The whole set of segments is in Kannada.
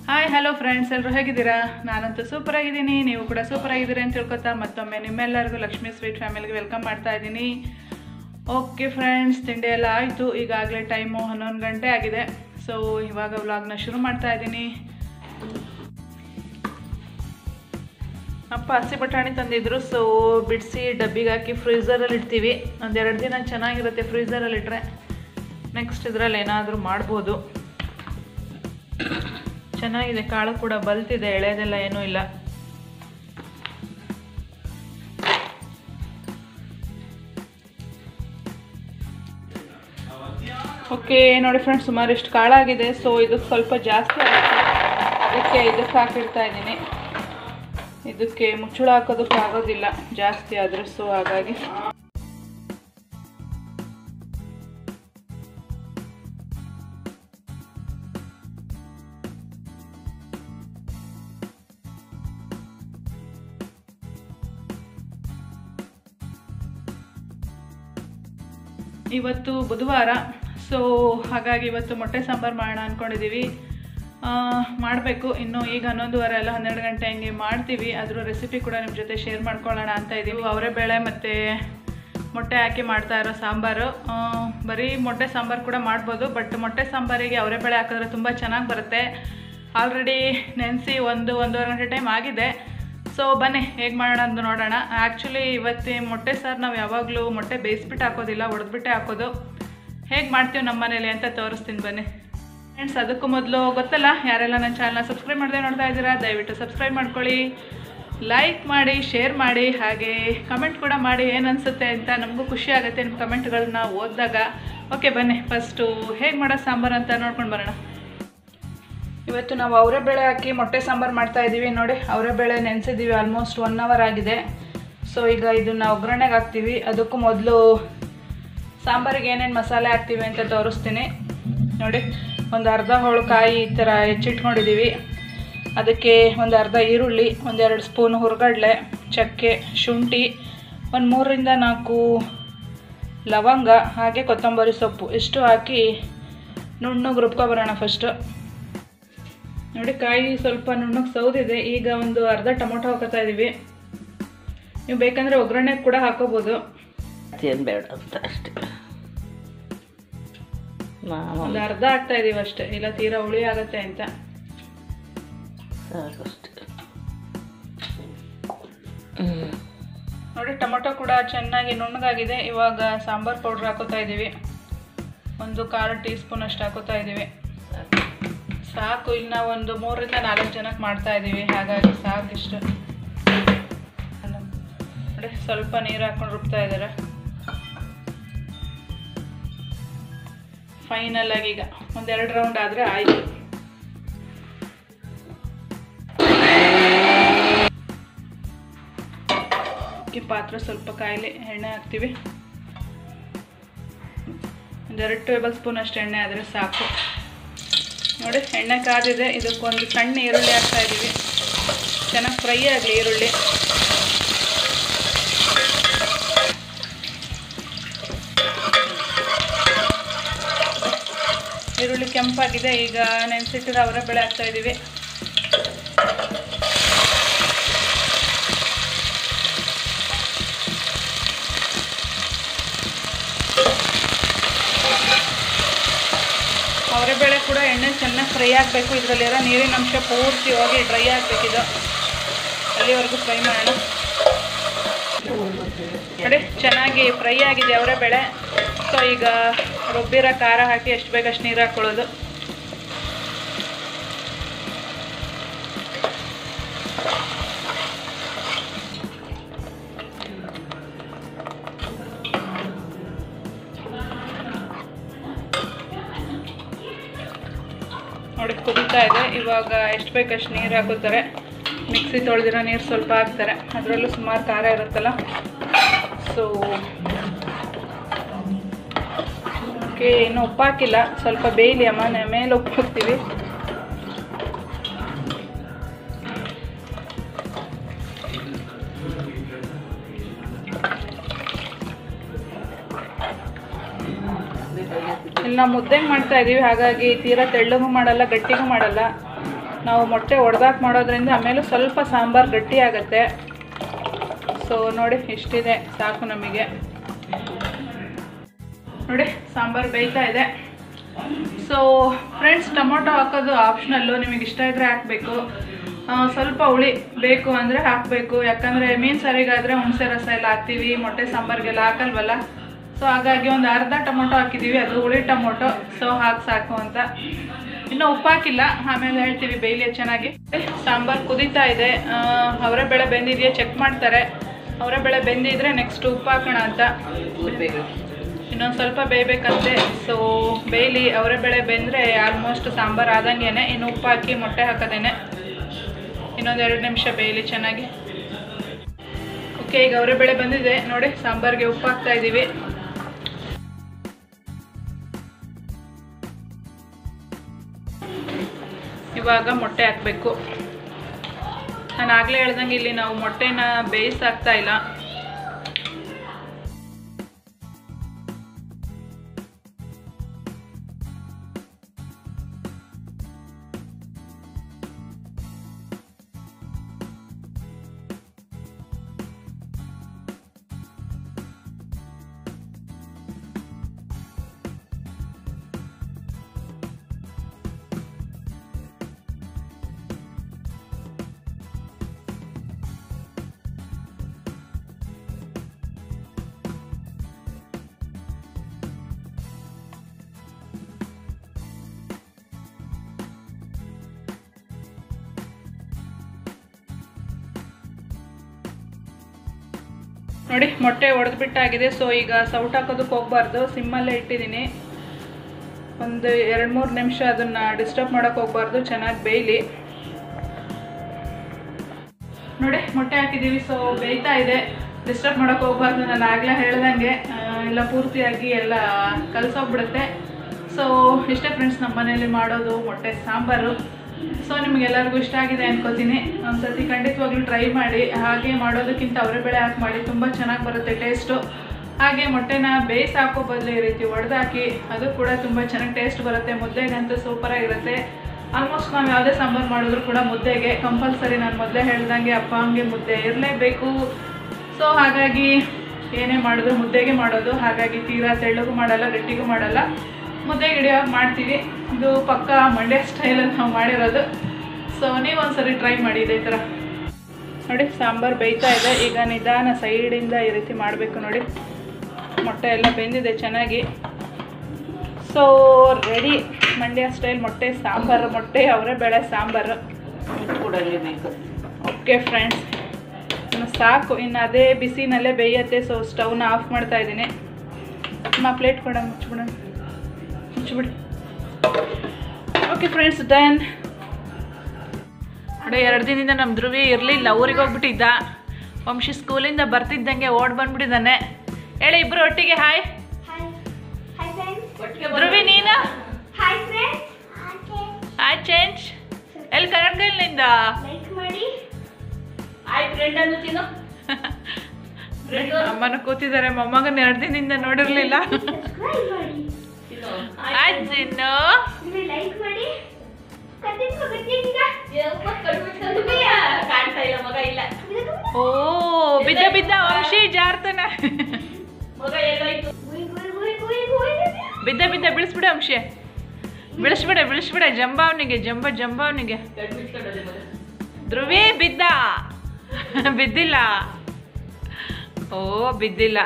ಹಾಯ್ ಹಲೋ ಫ್ರೆಂಡ್ಸ್ ಎಲ್ಲರೂ ಹೇಗಿದ್ದೀರಾ ನಾನಂತೂ ಸೂಪರ್ ಆಗಿದ್ದೀನಿ ನೀವು ಕೂಡ ಸೂಪರ್ ಆಗಿದ್ದೀರಿ ಅಂತ ತಿಳ್ಕೊತಾ ಮತ್ತೊಮ್ಮೆ ನಿಮ್ಮೆಲ್ಲರಿಗೂ ಲಕ್ಷ್ಮೀ ಸ್ವೀಟ್ ಫ್ಯಾಮಿಲಿಗೆ ವೆಲ್ಕಮ್ ಮಾಡ್ತಾ ಇದ್ದೀನಿ ಓಕೆ ಫ್ರೆಂಡ್ಸ್ ತಿಂಡಿ ಎಲ್ಲ ಆಯಿತು ಈಗಾಗಲೇ ಟೈಮು ಹನ್ನೊಂದು ಗಂಟೆ ಆಗಿದೆ ಸೊ ಇವಾಗ ವ್ಲಾಗ್ನ ಶುರು ಮಾಡ್ತಾ ಇದ್ದೀನಿ ಅಪ್ಪ ಹಸಿ ಬಟಾಣಿ ತಂದಿದ್ರು ಸೊ ಬಿಡಿಸಿ ಡಬ್ಬಿಗೆ ಹಾಕಿ ಫ್ರೀಝರಲ್ಲಿ ಇಡ್ತೀವಿ ಒಂದೆರಡು ದಿನ ಚೆನ್ನಾಗಿರುತ್ತೆ ಫ್ರೀಝರಲ್ಲಿ ಇಟ್ಟರೆ ನೆಕ್ಸ್ಟ್ ಇದರಲ್ಲಿ ಏನಾದರೂ ಮಾಡ್ಬೋದು ಚೆನ್ನಾಗಿದೆ ಕಾಳು ಕೂಡ ಬಲ್ತಿದೆ ಎಳೆದೆಲ್ಲ ಏನೂ ಇಲ್ಲ ಓಕೆ ನೋಡಿ ಫ್ರೆಂಡ್ಸ್ ಸುಮಾರು ಇಷ್ಟು ಕಾಳಾಗಿದೆ ಸೊ ಇದಕ್ಕೆ ಸ್ವಲ್ಪ ಜಾಸ್ತಿ ಆಗುತ್ತೆ ಅದಕ್ಕೆ ಇದಕ್ಕೆ ಹಾಕಿಡ್ತಾ ಇದ್ದೀನಿ ಇದಕ್ಕೆ ಮುಚ್ಚಳ ಹಾಕೋದಕ್ಕೆ ಆಗೋದಿಲ್ಲ ಜಾಸ್ತಿ ಆದರೂ ಸೊ ಹಾಗಾಗಿ ಇವತ್ತು ಬುಧವಾರ ಸೊ ಹಾಗಾಗಿ ಇವತ್ತು ಮೊಟ್ಟೆ ಸಾಂಬಾರು ಮಾಡೋಣ ಅಂದ್ಕೊಂಡಿದ್ದೀವಿ ಮಾಡಬೇಕು ಇನ್ನು ಈಗ ಹನ್ನೊಂದುವರೆ ಎಲ್ಲ ಹನ್ನೆರಡು ಗಂಟೆ ಹಂಗೆ ಮಾಡ್ತೀವಿ ಅದ್ರ ರೆಸಿಪಿ ಕೂಡ ನಿಮ್ಮ ಜೊತೆ ಶೇರ್ ಮಾಡ್ಕೊಳ್ಳೋಣ ಅಂತ ಇದ್ದೀವಿ ಅವರೇ ಬೇಳೆ ಮತ್ತು ಮೊಟ್ಟೆ ಹಾಕಿ ಮಾಡ್ತಾ ಇರೋ ಸಾಂಬಾರು ಆ, ಬರೀ ಮೊಟ್ಟೆ ಸಾಂಬಾರು ಕೂಡ ಮಾಡ್ಬೋದು ಬಟ್ ಮೊಟ್ಟೆ ಸಾಂಬಾರಿಗೆ ಅವರೇ ಬೇಳೆ ಹಾಕಿದ್ರೆ ತುಂಬ ಚೆನ್ನಾಗಿ ಬರುತ್ತೆ ಆಲ್ರೆಡಿ ನೆನೆಸಿ ಒಂದು ಒಂದೂವರೆ ಗಂಟೆ ಟೈಮ್ ಆಗಿದೆ ಸೊ ಬನ್ನಿ ಹೇಗೆ ಮಾಡೋಣ ಅಂತ ನೋಡೋಣ ಆ್ಯಕ್ಚುಲಿ ಇವತ್ತು ಮೊಟ್ಟೆ ಸಾರು ನಾವು ಯಾವಾಗಲೂ ಮೊಟ್ಟೆ ಬೇಯಿಸ್ಬಿಟ್ಟು ಹಾಕೋದಿಲ್ಲ ಒಡೆದ್ಬಿಟ್ಟೆ ಹಾಕೋದು ಹೇಗೆ ಮಾಡ್ತೀವಿ ನಮ್ಮ ಮನೇಲಿ ಅಂತ ತೋರಿಸ್ತೀನಿ ಬನ್ನಿ ಫ್ರೆಂಡ್ಸ್ ಅದಕ್ಕೂ ಮೊದಲು ಗೊತ್ತಲ್ಲ ಯಾರೆಲ್ಲ ನನ್ನ ಚಾನಲ್ನ ಸಬ್ಸ್ಕ್ರೈಬ್ ಮಾಡದೆ ನೋಡ್ತಾ ಇದ್ದೀರಾ ದಯವಿಟ್ಟು ಸಬ್ಸ್ಕ್ರೈಬ್ ಮಾಡ್ಕೊಳ್ಳಿ ಲೈಕ್ ಮಾಡಿ ಶೇರ್ ಮಾಡಿ ಹಾಗೆ ಕಮೆಂಟ್ ಕೂಡ ಮಾಡಿ ಏನು ಅನಿಸುತ್ತೆ ಅಂತ ನಮಗೂ ಖುಷಿ ಆಗುತ್ತೆ ನಿಮ್ಮ ಕಮೆಂಟ್ಗಳನ್ನ ಓದಿದಾಗ ಓಕೆ ಬನ್ನಿ ಫಸ್ಟು ಹೇಗೆ ಮಾಡೋ ಸಾಂಬಾರು ಅಂತ ನೋಡ್ಕೊಂಡು ಬರೋಣ ಇವತ್ತು ನಾವು ಅವರೇ ಬೇಳೆ ಹಾಕಿ ಮೊಟ್ಟೆ ಸಾಂಬಾರು ಮಾಡ್ತಾ ಇದ್ದೀವಿ ನೋಡಿ ಅವರೇ ಬೇಳೆ ನೆನೆಸಿದ್ದೀವಿ ಆಲ್ಮೋಸ್ಟ್ ಒನ್ ಅವರ್ ಆಗಿದೆ ಸೊ ಈಗ ಇದನ್ನು ಒಗ್ಗರಣೆಗೆ ಹಾಕ್ತೀವಿ ಅದಕ್ಕೂ ಮೊದಲು ಸಾಂಬಾರಿಗೆ ಏನೇನು ಮಸಾಲೆ ಹಾಕ್ತೀವಿ ಅಂತ ತೋರಿಸ್ತೀನಿ ನೋಡಿ ಒಂದು ಅರ್ಧ ಹೋಳು ಕಾಯಿ ಈ ಥರ ಹೆಚ್ಚಿಟ್ಕೊಂಡಿದ್ದೀವಿ ಅದಕ್ಕೆ ಒಂದು ಅರ್ಧ ಈರುಳ್ಳಿ ಒಂದೆರಡು ಸ್ಪೂನ್ ಹುರ್ಗಡ್ಲೆ ಚಕ್ಕೆ ಶುಂಠಿ ಒಂದು ಮೂರರಿಂದ ನಾಲ್ಕು ಲವಂಗ ಹಾಗೆ ಕೊತ್ತಂಬರಿ ಸೊಪ್ಪು ಇಷ್ಟು ಹಾಕಿ ನುಣ್ಣಗೆ ರುಬ್ಕೊಬರೋಣ ಫಸ್ಟು ನೋಡಿ ಕಾಯಿ ಸ್ವಲ್ಪ ನುಣ್ಣಗೆ ಸೌದಿದೆ ಈಗ ಒಂದು ಅರ್ಧ ಟೊಮೊಟೊ ಹಾಕೋತಾ ಇದ್ದೀವಿ ನೀವು ಬೇಕಂದರೆ ಒಗ್ಗರಣೆ ಕೂಡ ಹಾಕೋಬೋದು ಏನು ಬೇಡ ಅಂತ ಅಷ್ಟೇ ನಾನು ಒಂದು ಅರ್ಧ ಹಾಕ್ತಾ ಇದೀವಿ ಅಷ್ಟೇ ಇಲ್ಲ ತೀರಾ ಹುಳಿ ಆಗತ್ತೆ ಅಂತ ಸಾಕಷ್ಟೇ ಹ್ಞೂ ನೋಡಿ ಟೊಮೊಟೊ ಕೂಡ ಚೆನ್ನಾಗಿ ನುಣ್ಣಗಾಗಿದೆ ಇವಾಗ ಸಾಂಬಾರ್ ಪೌಡ್ರ್ ಹಾಕೋತಾ ಇದ್ದೀವಿ ಒಂದು ಕಾಲು ಟೀ ಸ್ಪೂನ್ ಅಷ್ಟು ಹಾಕೋತಾ ಇದ್ದೀವಿ ಸಾಕು ಇಲ್ಲಿ ನಾವು ಒಂದು ಮೂರರಿಂದ ನಾಲ್ಕು ಜನಕ್ಕೆ ಮಾಡ್ತಾ ಇದ್ದೀವಿ ಹಾಗಾಗಿ ಸಾಕು ಇಷ್ಟು ನೋಡಿ ಸ್ವಲ್ಪ ನೀರು ಹಾಕೊಂಡು ರುಬ್ತಾ ಇದ್ದಾರೆ ಫೈನಲ್ ಆಗಿ ಈಗ ಒಂದೆರಡು ರೌಂಡ್ ಆದರೆ ಆಯಿತು ಈ ಪಾತ್ರೆ ಸ್ವಲ್ಪ ಕಾಯಿಲೆ ಎಣ್ಣೆ ಹಾಕ್ತೀವಿ ಒಂದೆರಡು ಟೇಬಲ್ ಸ್ಪೂನ್ ಅಷ್ಟು ಎಣ್ಣೆ ಆದರೆ ಸಾಕು ನೋಡಿ ಎಣ್ಣೆ ಕಾದಿದೆ ಇದಕ್ಕೊಂದು ಸಣ್ಣ ಈರುಳ್ಳಿ ಹಾಕ್ತಾ ಇದ್ದೀವಿ ಚೆನ್ನಾಗಿ ಫ್ರೈ ಆಗಲಿ ಈರುಳ್ಳಿ ಈರುಳ್ಳಿ ಕೆಂಪಾಗಿದೆ ಈಗ ನೆನೆಸಿಟ್ಟಿರೋ ಅವರ ಬೆಳೆ ಹಾಕ್ತಾ ಇದ್ದೀವಿ ಅವರೆಬೇಳೆ ಕೂಡ ಎಣ್ಣೆ ಚೆನ್ನಾಗಿ ಫ್ರೈ ಆಗಬೇಕು ಇದರಲ್ಲಿರೋ ನೀರಿನ ಅಂಶ ಪೂರ್ತಿ ಹೋಗಿ ಡ್ರೈ ಆಗಬೇಕಿದು ಅಲ್ಲಿವರೆಗೂ ಫ್ರೈ ಮಾಡೋಣ ನೋಡಿ ಚೆನ್ನಾಗಿ ಫ್ರೈ ಆಗಿದೆ ಅವರೆಬೇಳೆ ಸೊ ಈಗ ರುಬ್ಬಿರೋ ಖಾರ ಹಾಕಿ ಎಷ್ಟು ಬೇಕಷ್ಟು ನೀರು ಹಾಕ್ಕೊಳ್ಳೋದು ನೋಡಿ ಕುದೀತಾ ಇದೆ ಇವಾಗ ಎಷ್ಟು ಬೇಕಷ್ಟು ನೀರು ಹಾಕೋತಾರೆ ಮಿಕ್ಸಿ ತೊಳೆದಿರೋ ನೀರು ಸ್ವಲ್ಪ ಹಾಕ್ತಾರೆ ಅದರಲ್ಲೂ ಸುಮಾರು ಖಾರ ಇರುತ್ತಲ್ಲ ಸೊ ಓಕೆ ಇನ್ನು ಉಪ್ಪು ಹಾಕಿಲ್ಲ ಸ್ವಲ್ಪ ಬೇಯಲಿ ಅಮ್ಮ ನೆ- ಮೇಲೆ ಉಪ್ಪು ಹಾಕ್ತೀವಿ ಇಲ್ಲಿ ನಾವು ಮುದ್ದೆ ಮಾಡ್ತಾ ಇದೀವಿ ಹಾಗಾಗಿ ತೀರಾ ತೆಳ್ಳಗೂ ಮಾಡಲ್ಲ ಗಟ್ಟಿಗೂ ಮಾಡಲ್ಲ ನಾವು ಮೊಟ್ಟೆ ಒಡೆದಾಕ್ ಮಾಡೋದ್ರಿಂದ ಆಮೇಲೆ ಸ್ವಲ್ಪ ಸಾಂಬಾರು ಗಟ್ಟಿ ಆಗುತ್ತೆ ಸೊ ನೋಡಿ ಇಷ್ಟಿದೆ ಸಾಕು ನಮಗೆ ನೋಡಿ ಸಾಂಬಾರು ಬೇಯ್ತಾ ಇದೆ ಸೊ ಫ್ರೆಂಡ್ಸ್ ಟೊಮೊಟೊ ಹಾಕೋದು ಆಪ್ಷನಲ್ಲು ನಿಮಗೆ ಇಷ್ಟ ಇದ್ದರೆ ಹಾಕಬೇಕು ಸ್ವಲ್ಪ ಹುಳಿ ಬೇಕು ಅಂದರೆ ಹಾಕಬೇಕು ಯಾಕಂದರೆ ಮೀನು ಸಾರಿಗಾದರೆ ಹುಣಸೆ ರಸ ಎಲ್ಲ ಹಾಕ್ತೀವಿ ಮೊಟ್ಟೆ ಸಾಂಬಾರಿಗೆಲ್ಲ ಹಾಕಲ್ವಲ್ಲ ಸೊ ಹಾಗಾಗಿ ಒಂದು ಅರ್ಧ ಟೊಮೊಟೊ ಹಾಕಿದ್ದೀವಿ ಅದು ಹುಳಿ ಟೊಮೊಟೊ ಸೊ ಹಾಕಿ ಸಾಕು ಅಂತ ಇನ್ನೂ ಉಪ್ಪು ಹಾಕಿಲ್ಲ ಆಮೇಲೆ ಹೇಳ್ತೀವಿ ಬೇಯ್ಲಿ ಚೆನ್ನಾಗಿ ಸಾಂಬಾರು ಕುದೀತಾ ಇದೆ ಅವರೇ ಬೆಳೆ ಬೆಂದಿದೆಯಾ ಚೆಕ್ ಮಾಡ್ತಾರೆ ಅವರೇ ಬೆಳೆ ಬೆಂದಿದ್ರೆ ನೆಕ್ಸ್ಟ್ ಉಪ್ಪು ಹಾಕೋಣ ಅಂತ ಇನ್ನೊಂದು ಸ್ವಲ್ಪ ಬೇಯಬೇಕಂತೆ ಸೊ ಬೇಯಲಿ ಅವರೇ ಬೆಳೆ ಬೆಂದರೆ ಆಲ್ಮೋಸ್ಟ್ ಸಾಂಬಾರು ಆದಂಗೆನೆ ಇನ್ನು ಉಪ್ಪು ಹಾಕಿ ಮೊಟ್ಟೆ ಹಾಕೋದೇನೆ ಇನ್ನೊಂದು ಎರಡು ನಿಮಿಷ ಬೇಯಲಿ ಚೆನ್ನಾಗಿ ಓಕೆ ಈಗ ಅವರೇ ಬೆಳೆ ಬಂದಿದೆ ನೋಡಿ ಸಾಂಬಾರಿಗೆ ಉಪ್ಪು ಹಾಕ್ತಾ ಇದ್ದೀವಿ ಇವಾಗ ಮೊಟ್ಟೆ ಹಾಕಬೇಕು ನಾನು ಆಗಲೇ ಹೇಳ್ದಂಗೆ ಇಲ್ಲಿ ನಾವು ಮೊಟ್ಟೆನ ಬೇಯಿಸಾಕ್ತಾ ಇಲ್ಲ ನೋಡಿ ಮೊಟ್ಟೆ ಒಡೆದ್ಬಿಟ್ಟಾಗಿದೆ ಸೊ ಈಗ ಸೌಟ್ ಹಾಕೋದಕ್ಕೆ ಹೋಗ್ಬಾರ್ದು ಸಿಮ್ಮಲ್ಲೇ ಇಟ್ಟಿದ್ದೀನಿ ಒಂದು ಎರಡು ಮೂರು ನಿಮಿಷ ಅದನ್ನು ಡಿಸ್ಟರ್ಬ್ ಮಾಡೋಕ್ಕೆ ಹೋಗ್ಬಾರ್ದು ಚೆನ್ನಾಗಿ ಬೇಯಲಿ ನೋಡಿ ಮೊಟ್ಟೆ ಹಾಕಿದ್ದೀವಿ ಸೊ ಬೇಯ್ತಾ ಇದೆ ಡಿಸ್ಟರ್ಬ್ ಮಾಡೋಕ್ಕೆ ಹೋಗ್ಬಾರ್ದು ನಾನು ಆಗಲೇ ಹೇಳ್ದಂಗೆ ಆ, ಎಲ್ಲ ಪೂರ್ತಿಯಾಗಿ ಎಲ್ಲ ಕಲಸೋಗ್ಬಿಡುತ್ತೆ ಸೊ ಇಷ್ಟೇ ಫ್ರೆಂಡ್ಸ್ ನಮ್ಮ ಮನೇಲಿ ಮಾಡೋದು ಮೊಟ್ಟೆ ಸಾಂಬಾರು ಸೊ ನಿಮಗೆಲ್ಲರಿಗೂ ಇಷ್ಟ ಆಗಿದೆ ಅನ್ಕೋತೀನಿ ಒಂದ್ಸತಿ ಖಂಡಿತವಾಗ್ಲೂ ಟ್ರೈ ಮಾಡಿ ಹಾಗೆ ಮಾಡೋದಕ್ಕಿಂತ ಅವರೇ ಬೇಳೆ ಹಾಕಿ ಮಾಡಿ ತುಂಬ ಚೆನ್ನಾಗಿ ಬರುತ್ತೆ ಟೇಸ್ಟು ಹಾಗೆ ಮೊಟ್ಟೆನ ಬೇಯಿಸಿ ಹಾಕೋ ಬದಲು ಈ ರೀತಿ ಒಡೆದಾಕಿ ಅದು ಕೂಡ ತುಂಬ ಚೆನ್ನಾಗಿ ಟೇಸ್ಟ್ ಬರುತ್ತೆ ಮುದ್ದೆಗಂತೂ ಸೂಪರಾಗಿರುತ್ತೆ ಆಲ್ಮೋಸ್ಟ್ ನಾವು ಯಾವುದೇ ಸಾಂಬಾರು ಮಾಡಿದ್ರು ಕೂಡ ಮುದ್ದೆಗೆ ಕಂಪಲ್ಸರಿ ನಾನು ಮೊದಲೇ ಹೇಳ್ದಂಗೆ ಅಪ್ಪ ಹಂಗೆ ಮುದ್ದೆ ಇರಲೇಬೇಕು ಸೊ ಹಾಗಾಗಿ ಏನೇ ಮಾಡಿದ್ರು ಮುದ್ದೆಗೆ ಮಾಡೋದು ಹಾಗಾಗಿ ತೀರಾ ತೆಳ್ಳಗೂ ಮಾಡಲ್ಲ ಗಟ್ಟಿಗೂ ಮಾಡಲ್ಲ ಮುದ್ದೆ ಗಿಡಿಯಾಗಿ ಮಾಡ್ತೀವಿ ಇದು ಪಕ್ಕ ಮಂಡ್ಯ ಸ್ಟೈಲಲ್ಲಿ ನಾವು ಮಾಡಿರೋದು ಸೊ ನೀವು ಒಂದ್ಸರಿ ಟ್ರೈ ಮಾಡಿ ಇದೇ ಥರ ನೋಡಿ ಸಾಂಬಾರು ಬೇಯ್ತಾ ಇದೆ ಈಗ ನಿಧಾನ ಸೈಡಿಂದ ಈ ರೀತಿ ಮಾಡಬೇಕು ನೋಡಿ ಮೊಟ್ಟೆ ಎಲ್ಲ ಬೆಂದಿದೆ ಚೆನ್ನಾಗಿ ಸೊ ರೆಡಿ ಮಂಡ್ಯ ಸ್ಟೈಲ್ ಮೊಟ್ಟೆ ಸಾಂಬಾರು ಮೊಟ್ಟೆ ಅವರೇ ಬೇಳೆ ಸಾಂಬಾರು ಕೂಡಲೇಬೇಕು ಓಕೆ ಫ್ರೆಂಡ್ಸ್ ಇನ್ನು ಸಾಕು ಇನ್ನು ಅದೇ ಬಿಸಿನಲ್ಲೇ ಬೇಯತ್ತೆ ಸೊ ಸ್ಟವ್ನ ಆಫ್ ಮಾಡ್ತಾ ಇದ್ದೀನಿ ಮಾ ಪ್ಲೇಟ್ ಕೊಡ ಮುಚ್ಚಿಬಿಡ ಮುಚ್ಚಿಬಿಡಿ ಓಕೆ ಫ್ರೆಂಡ್ಸ್ ಡನ್ ನೋಡಿ ಎರಡು ದಿನದಿಂದ ನಮ್ಮ ಧ್ರುವಿ ಇರಲಿಲ್ಲ ಊರಿಗೆ ಹೋಗ್ಬಿಟ್ಟಿದ್ದ ವಂಶಿ ಸ್ಕೂಲಿಂದ ಬರ್ತಿದ್ದಂಗೆ ಓಡ್ ಬಂದ್ಬಿಟ್ಟಿದ್ದಾನೆ ಹೇಳಿ ಇಬ್ಬರು ಒಟ್ಟಿಗೆ hi hi hi friends Dhruvi ನೀನು ಹಾಯ್ ಫ್ರೆಂಡ್ಸ್ ಹಾಯ್ ಚೇಂಜ್ ಎಲ್ಲಿ ಕನ್ನಡಗಳಿಂದ ಲೈಕ್ ಮಾಡಿ ಆಯ್ ಫ್ರೆಂಡ್ ಅನ್ನು ತಿನ್ನು ಅಮ್ಮನ ಕೂತಿದ್ದಾರೆ ಮೊಮ್ಮಗನ ಎರಡು ದಿನದಿಂದ ನೋಡಿರ್ಲಿಲ್ಲ ಸಬ್ಸ್ಕ್ರೈಬ್ ಮಾಡಿ ತಿನ್ನು ಆಯ್ತು ಚಿನ್ನು ನೀವು ಲೈಕ್ ಮಾಡಿ ಕತ್ತಿನ ಗೊತ್ತಿದ್ದೀಗ ಯಪ್ಪ, ಕಣ್ಣು ಮುಚ್ಕೊಂಡು ಕಾಣ್ತಾ ಇಲ್ಲ ಮಗ ಇಲ್ಲ ಓ ಬಿದ್ದ ಬಿದ್ದ ವಂಶಿ ಜಾರ್ತಾನ ಮಗ ಎಲ್ಲೋಯ್ತು ಗುಯ್ ಗುಯ್ ಗುಯ್ ಗುಯ್ ಗುಯ್ ಬಿದ್ದ ಬಿದ್ದ ಬಿಳಿಸ್ಬಿಡ ವಂಶಿ ಬಿಳಿಸ್ಬಿಡ ಬಿಳಿಸ್ಬಿಡ ಜಂಬ ಅವನಿಗೆ ಜಂಬ ಜಂಬ ಅವನಿಗೆ ಕಣ್ಣು ಮುಚ್ಕೊಂಡದೆ ಮಗ ಧ್ರುವಿ ಬಿದ್ದ ಬಿದ್ದಿಲ್ಲ ಓ ಬಿದ್ದಿಲ್ಲ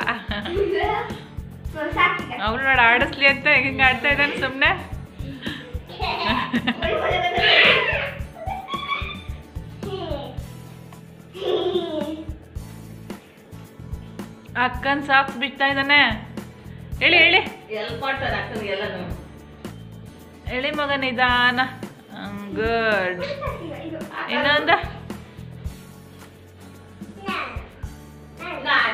ಸಾಕಿಗ ಅವನು ನೋಡಿ ಆಡಿಸ್ಲಿ ಅಂತ ಹಿಂಗೆ ಆಡ್ತಾ ಇದ್ದಾನೆ ಸುಮ್ಮನೆ ಅಕ್ಕನ್ ಸಾಕ್ಸ್ ಬಿಡ್ತಾ ಇದ್ದಾನೆ ಹೇಳಿ ಹೇಳಿ ಎಲ್ಪ್ ಮಾಡ್ತಾರೆ ಅಕ್ಕನಿಗೆ ಎಲ್ಲನೂ ಹೇಳಿ ಮಗ ನಿಧಾನ ಗುಡ್ ಇನ್ನೊಂದು ನಾನ್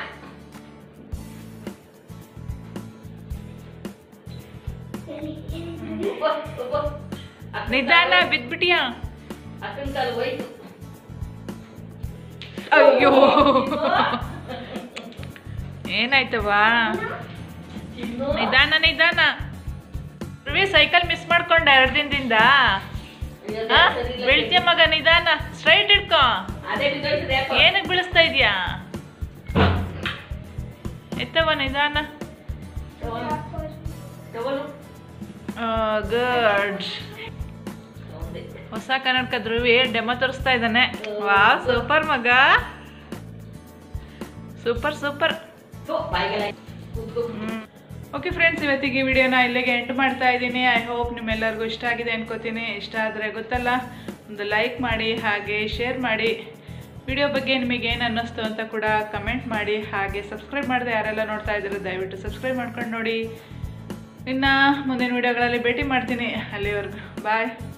ಉಬ್ಬ, ಉಬ್ಬ. ಅಕ್ಕನ್ ನಿಧಾನ ಕಾಲು- ಬಿದ್ಬಿಟ್ಟಿಯಾ ಅಕ್ಕನ್ ಕಾಲು ಹೋಯ್ತು ಅಯ್ಯೋ ಏನಾಯ್ತವಾ ತಿನ್ನು ನಿಧಾನ ನಿಧಾನ ಧ್ರುವಿ ಸೈಕಲ್ ಮಿಸ್ ಮಾಡ್ಕೊಂಡೆ ಎರಡು ದಿನದಿಂದ ಅಯ್ಯೋ, ಆ? ಸರಿ ಇಲ್ಲ. ಬೀಳ್ತೀಯ ಮಗ ನಿಧಾನ ಸ್ಟ್ರೈಟ್ ಇಟ್ಕೋ ಅದೇ ಬಿದ್ದೋಯ್ತದೆ ಯಾಕೋ? ಏನಕ್ಕೆ ಬೀಳಿಸ್ತಾ ಇದೀಯಾ ಎತ್ತವ ನಿಧಾನ ತಗೊಳ್ಳು. ತಗೊಳ್ಳು. ಗುಡ್ ತಗೊಂಡೆ. ಹೊಸ ಕನ್ನಡಕ ಧ್ರುವಿ ಡೆಮೋ ತೋರಿಸ್ತಾ ಇದ್ದಾನೆ ವಾ ಸೂಪರ್ ಮಗ ಸೂಪರ್ ಸೂಪರ್ ಥು, ಬಾಯಿಗೆಲ್ಲ ಕೂತ್ಕೊ. ಓಕೆ ಫ್ರೆಂಡ್ಸ್ ಇವತ್ತಿಗೆ ಈ ವಿಡಿಯೋನ ಇಲ್ಲಿಗೆ ಎಂಟು ಮಾಡ್ತಾ ಇದ್ದೀನಿ ಐ ಹೋಪ್ ನಿಮ್ಮೆಲ್ಲರಿಗೂ ಇಷ್ಟ ಆಗಿದೆ ಅನ್ಕೋತೀನಿ ಇಷ್ಟ ಆದರೆ ಗೊತ್ತಲ್ಲ ಒಂದು ಲೈಕ್ ಮಾಡಿ ಹಾಗೆ ಶೇರ್ ಮಾಡಿ ವಿಡಿಯೋ ಬಗ್ಗೆ ನಿಮಗೆ ಏನು ಅನ್ನಿಸ್ತು ಅಂತ ಕೂಡ ಕಮೆಂಟ್ ಮಾಡಿ ಹಾಗೆ ಸಬ್ಸ್ಕ್ರೈಬ್ ಮಾಡದೆ ಯಾರೆಲ್ಲ ನೋಡ್ತಾ ಇದ್ದೀರೋ ದಯವಿಟ್ಟು ಸಬ್ಸ್ಕ್ರೈಬ್ ಮಾಡ್ಕೊಂಡು ನೋಡಿ ಇನ್ನು ಮುಂದಿನ ವಿಡಿಯೋಗಳಲ್ಲಿ ಭೇಟಿ ಮಾಡ್ತೀನಿ ಅಲ್ಲಿವರೆಗೂ ಬಾಯ್